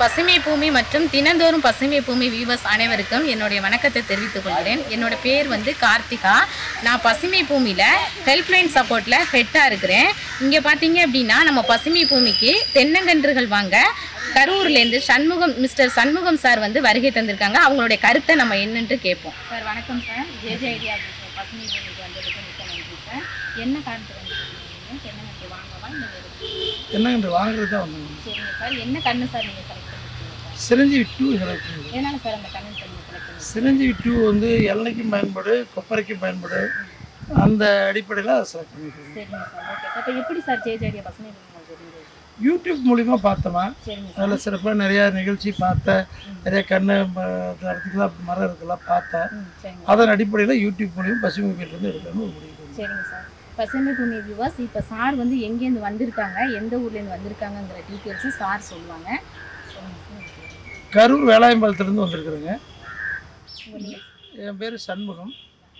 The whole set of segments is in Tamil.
பசுமை பூமி மற்றும் தினந்தோறும் பசுமை பூமி வியூவர்ஸ் அனைவருக்கும் என்னுடைய வணக்கத்தை தெரிவித்துக் கொள்கிறேன் என்னோட பேர் வந்து கார்த்திகா நான் பசுமை பூமியில் ஹெல்ப்லைன் சப்போர்ட்டில் ஹெட்டாக இருக்கிறேன் இங்கே பார்த்தீங்க அப்படின்னா நம்ம பசுமை பூமிக்கு தென்னங்கன்றுகள் வாங்க கரூர்லேருந்து சண்முகம் மிஸ்டர் சண்முகம் சார் வந்து வருகை தந்திருக்காங்க அவங்களுடைய கருத்தை நம்ம என்னன்ட்டு கேட்போம் சார் வணக்கம் சார் ஜேஜே ஐடியா பசுமை பூமிக்கு வந்ததுக்கு மிக்க நன்றி சார் என்ன காரணத்துக்கு வந்து தென்னங்கன்று வாங்கவா இல்லை என்னங்க வாங்குறது தான் வந்தாங்க சரிங்க சார் என்ன கண்ணு சார் நீங்கள் செலக்ட் பண்ணிருக்கீங்க சார் சிரஞ்சீவி டூ செலக்ட் பண்ணுது எதனால சார் அந்த கண்ணு சார் நீங்கள் செலக்ட் பண்ணிருக்கீங்க சிரஞ்சீவி டூ வந்து எண்ணெய்க்கும் பயன்படு கொப்பரைக்கும் பயன்படு அந்த அடிப்படையில் அதை செலக்ட் பண்ணிருக்கோம் சரிங்க சார் ஓகே சார் இப்போ எப்படி சார் ஜேஜே ஐடியா பசுமை பூமி உங்களுக்கு தெரிஞ்சது யூடியூப் மூலிமா பார்த்தோமா சரிங்க சார் அதில் சிறப்பாக நிறையா நிகழ்ச்சி பார்த்தேன் நிறைய கண்ணு இடத்துக்குலாம் மரம் இருக்கலாம் பார்த்தேன் ம் சரிங்க அதன் அடிப்படையில் யூடியூப் மூலியமா பசுமை வீட்டிலேருந்து எடுக்கணும்னு ஒரு முடிவு பண்ணேன். சரிங்க சார் பசுமை பூமி வியூவர்ஸ் இப்போ சார் வந்து எங்கேருந்து வந்திருக்காங்க எந்த ஊர்லேருந்து வந்திருக்காங்கங்கிற டீட்டெயில்ஸும் சார் சொல்லுவாங்க சொல்லுங்க சார். கரூர் வேலாயம்பாளத்துலேருந்து வந்திருக்கிறேங்க உங்க name? என் பேர் சண்முகம்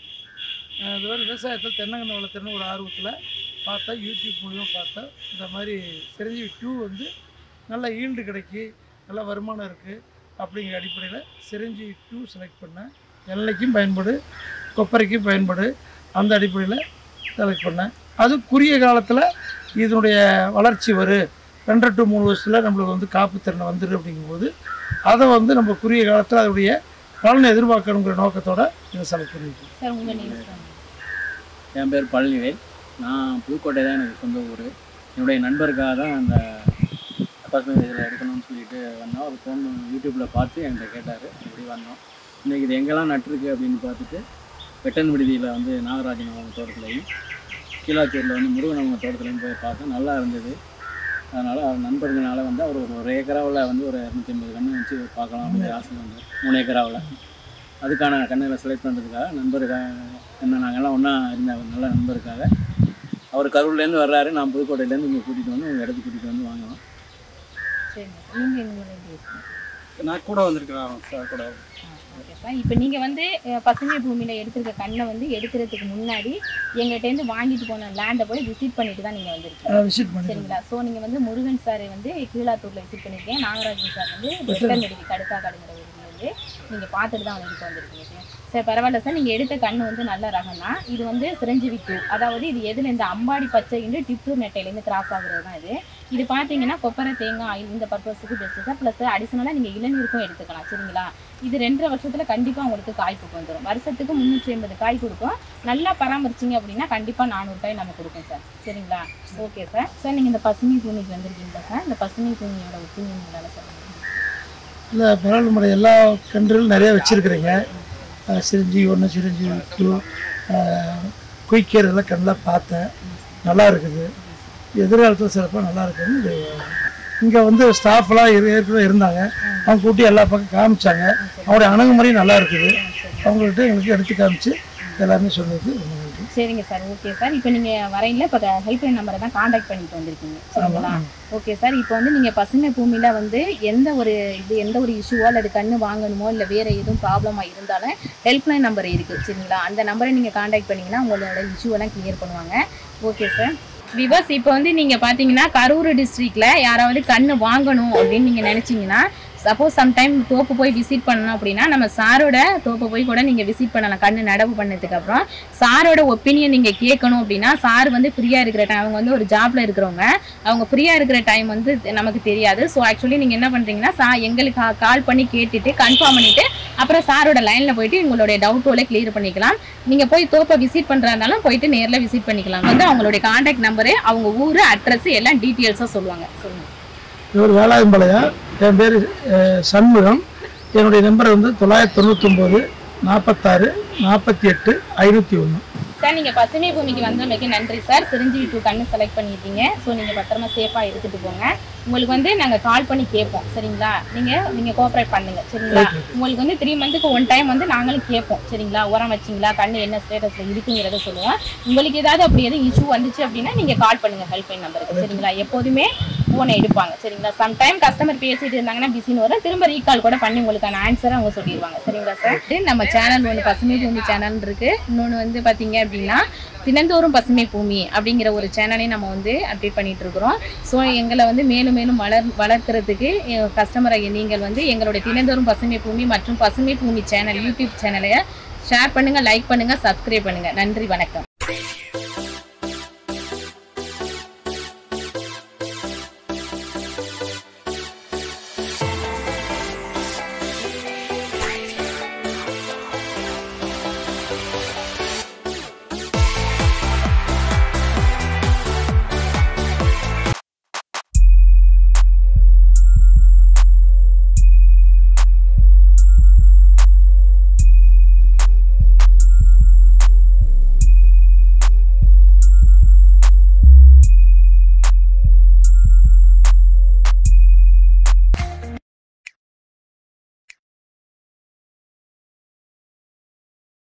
அஹ் இது மாதிரி விவசாயத்தில் தென்னங்கன்று வளர்த்துறன்னு ஒரு ஆர்வத்தில் பார்த்தா யூடியூப் மூலியமாக பார்த்தா இந்த மாதிரி சிரஞ்சீவி டூ வந்து நல்ல ஈல்டு கிடைக்கி நல்ல வருமானம் இருக்குது அப்படிங்கிற அடிப்படையில் சிரஞ்சீவி டூ செலக்ட் பண்ணேன் எண்ணெய்க்கும் பயன்படு கொப்பரைக்கும் பயன்படு அந்த அடிப்படையில் செலக்ட் பண்ணேன் அது குறுகிய காலத்தில் இதனுடைய வளர்ச்சி வரும் ரெண்டரை டு மூணு வருஷத்தில் நம்மளுக்கு வந்து காப்புத்திறனை வந்துடும் அப்படிங்கும்போது அதை வந்து நம்ம குறுகிய காலத்தில் அதனுடைய பலனை எதிர்பார்க்கணுங்கிற நோக்கத்தோட இதை செலக்ட் பண்ணியிருக்கோம் சார் உங்கள் நேம் சார் என் பேர் பழனிவேல் நான் புதுக்கோட்டை தான் எனக்கு சொந்த ஊர் என்னுடைய நண்பருக்காக தான் அந்த பசுமை இதில் எடுக்கணும்னு சொல்லிட்டு வந்தோம் அவர் ஃபோன் யூடியூப்பில் பார்த்து என்கிட்ட கேட்டார் அப்படி வந்தோம் இன்றைக்கி இது எங்கெல்லாம் நட்டிருக்கு அப்படின்னு பார்த்துட்டு வெட்டன் விடுதியில் வந்து நாகராஜன் அவங்க தோட்டத்துலையும் கீழாச்சூரில் வந்து முருகன் அவங்க தோட்டத்துலையும் போய் பார்த்தேன் நல்லா இருந்தது அதனால் அவர் நண்பர்களால வந்து அவர் ஒரு ஒரு ஏக்கராவில் வந்து ஒரு இரநூத்தி ஐம்பது கன்று வச்சு பார்க்கலாம் அப்படிங்கிற ஆசை வந்து மூணு ஏக்கராவில் அதுக்கான கண்ணுகளை செலக்ட் பண்ணுறதுக்காக நண்பருக்காக என்ன நாங்கள்லாம் ஒன்றா இருந்த ஒரு நல்ல நண்பருக்காக அவர் கரூர்லேருந்து வர்றாரு நான் புதுக்கோட்டையிலேருந்து இங்கே கூட்டிகிட்டு வந்து உங்கள் இடத்துக்கு கூட்டிகிட்டு வந்து வாங்குவோம் சரிங்க சார் நீங்கள் எங்களுடைய பேசுங்க நான் கூட வந்திருக்கிறேன் சார் கூட ஓகே சார் இப்போ நீங்கள் வந்து அஹ், பசுமை பூமியில் எடுத்திருக்க கண்ணை வந்து எடுக்கிறதுக்கு முன்னாடி எங்கள்கிட்டேருந்து வாங்கிட்டு போன லேண்டை போய் விசிட் பண்ணிட்டு தான் நீங்கள் வந்திருக்கீங்க விசிட் பண்ணி சரிங்களா ஸோ நீங்கள் வந்து முருகன் சார் வந்து கீழாத்தூரில் விசிட் பண்ணியிருக்கேன் நாகராஜன் சார் வந்து வெட்டநெடுவி கடுக்கா கடுங்கிற ஊர்லேருந்து நீங்கள் பார்த்துட்டு தான் வந்துட்டு வந்திருக்கீங்க சார் சார் பரவாயில்ல சார் நீங்கள் எடுத்த கண்ணு வந்து நல்ல ரகம் தான் இது வந்து சிரஞ்சீவி டூ அதாவது இது எதுல இந்த அம்பாடி பச்சைன்னு டிப்டூர் நெட்டையிலேருந்து கிராஸ் ஆகுறது தான் இது இது பார்த்தீங்கன்னா கொப்பரை தேங்காய் ஆயில் இந்த பர்பஸுக்கு பெஸ்ட்டு சார் ப்ளஸ் அடிஷனலாக நீங்கள் இளநீருக்கும் எடுத்துக்கலாம் சரிங்களா இது ரெண்டரை வருஷத்தில் கண்டிப்பாக உங்களுக்கு காய்ப்புக்கு வந்துடும் வருஷத்துக்கு முந்நூற்றி ஐம்பது காய் கொடுக்கும் நல்லா பராமரிச்சிங்க அப்படின்னா கண்டிப்பாக நானூறு காய் நம்ம கொடுக்கும் சார் சரிங்களா ஓகே சார் சார் நீங்கள் இந்த பசுமை பூமிக்கு வந்திருக்கீங்களா சார் இந்த பசுமை பூமியோட ஒப்பீனியன் உங்களால் சொல்லுங்கள் இல்லை பரவாயில்ல முறை எல்லா கன்றுகளும் நிறைய வச்சுருக்குறீங்க சிரஞ்சீவி ஒன்று சிரஞ்சீவி டூ குயிக்கர் இதெல்லாம் கண்ணெலாம் பார்த்தேன் நல்லா இருக்குது எதிர்காலத்தில் சிறப்பாக நல்லா இருக்குது இது இங்கே வந்து ஸ்டாஃப்லாம் ஏற்கனவே இருந்தாங்க அவங்க கூட்டி எல்லா பக்கம் காமிச்சாங்க அவருடைய அணுகுமுறையும் நல்லா இருக்குது அவங்கள்ட்ட எங்களுக்கு எடுத்து காமிச்சு எல்லாருமே சொன்னது ரொம்ப நன்றி சரிங்க சார் ஓகே சார் இப்போ நீங்கள் வரையில இப்போ ஹெல்ப்லைன் நம்பரை தான் காண்டாக்ட் பண்ணிட்டு வந்திருக்கீங்க சரிங்களா ஓகே சார் இப்போ வந்து நீங்கள் பசுமை பூமியில் வந்து எந்த ஒரு இது எந்த ஒரு இஷ்யூவோ அல்லது கண்ணு வாங்கணுமோ இல்லை வேறு எதுவும் ப்ராப்ளமாக இருந்தாலும் ஹெல்ப்லைன் நம்பர் இருக்குது சரிங்களா அந்த நம்பரை நீங்கள் காண்டாக்ட் பண்ணிங்கன்னா உங்களோட இஷ்யூவெல்லாம் கிளியர் பண்ணுவாங்க ஓகே சார் விவஸ் இப்போ வந்து நீங்கள் பார்த்தீங்கன்னா கரூர் டிஸ்ட்ரிக்டில் யாராவது கண்ணு வாங்கணும் அப்படின்னு நீங்கள் நினச்சிங்கன்னா சப்போஸ் சம்டைம் தோப்பு போய் விசிட் பண்ணணும் அப்படின்னா நம்ம சாரோட தோப்பை போய் கூட நீங்கள் விசிட் பண்ணலாம் கண்ணு நடவு பண்ணதுக்கு அப்புறம் சாரோட ஒப்பீனியன் நீங்கள் கேட்கணும் அப்படின்னா சார் வந்து ஃப்ரீயாக இருக்கிற டைம் அவங்க வந்து ஒரு ஜாப்ல இருக்கிறவங்க அவங்க ஃப்ரீயாக இருக்கிற டைம் வந்து நமக்கு தெரியாது ஸோ ஆக்சுவலி நீங்கள் என்ன பண்ணுறீங்கன்னா சா எங்களுக்கு கால் பண்ணி கேட்டுட்டு கன்ஃபார்ம் பண்ணிட்டு அப்புறம் சாரோட லைனில் போயிட்டு உங்களுடைய டவுட்டோட கிளியர் பண்ணிக்கலாம் நீங்கள் போய் தோப்பை விசிட் பண்ணுறதுனாலும் போயிட்டு நேரில் விசிட் பண்ணிக்கலாம் வந்து அவங்களுடைய காண்டாக்ட் நம்பரு அவங்க ஊர் அட்ரஸ் எல்லாம் டீட்டெயில்ஸாக சொல்லுவாங்க சொல்லுங்க இவர் வேலாயும்பாளையம் என் பேர் சண்முகம் என்னுடைய நம்பர் வந்து தொள்ளாயிரத்தி தொண்ணூத்தொம்பது நாற்பத்தாறு நாற்பத்தி எட்டு ஐநூற்றி ஒன்று சார் நீங்கள் பசுமை பூமிக்கு வந்தமைக்கு நன்றி சார் சிரஞ்சீவி டூ கண்ணு செலக்ட் பண்ணியிருக்கீங்க ஸோ நீங்கள் பத்திரமா சேஃபாக எடுத்துகிட்டு போங்க உங்களுக்கு வந்து நாங்கள் கால் பண்ணி கேட்போம் சரிங்களா நீங்கள் நீங்கள் கோஆப்ரேட் பண்ணுங்க சரிங்களா உங்களுக்கு வந்து த்ரீ மந்த்துக்கு ஒன் டைம் வந்து நாங்களும் கேட்போம் சரிங்களா உரம் வச்சிங்களா கண்ணு என்ன ஸ்டேட்டஸில் இருக்குங்கிறத சொல்லுவோம் உங்களுக்கு ஏதாவது அப்படி எதுவும் இஷ்யூ வந்துச்சு அப்படின்னா நீங்கள் கால் பண்ணுங்கள் ஹெல்ப்லைன் நம்பருக்கு சரிங்களா எப்போதுமே ஃபோனை எடுப்பாங்க சரிங்களா சம்டைம் கஸ்டமர் பேசிட்டு இருந்தாங்கன்னா பிஸின்னு வரும் திரும்ப ரீகால் கூட பண்ணி உங்களுக்கான ஆன்சரை அவங்க சொல்லிடுவாங்க சரிங்களா சார் நம்ம சேனல் ஒன்று பசுமை பூமி சேனல் இருக்கு இன்னொன்று வந்து பார்த்தீங்க அப்படின்னா தினந்தோறும் பசுமை பூமி அப்படிங்கிற ஒரு சேனலையும் நம்ம வந்து அப்டேட் பண்ணிட்டு இருக்கிறோம் ஸோ எங்களை வந்து மேலும் மேலும் வளர் வளர்க்கறதுக்கு கஸ்டமரை நீங்கள் வந்து எங்களுடைய தினந்தோறும் பசுமை பூமி மற்றும் பசுமை பூமி சேனல் யூடியூப் சேனலை ஷேர் பண்ணுங்க லைக் பண்ணுங்க சப்ஸ்கிரைப் பண்ணுங்க நன்றி வணக்கம்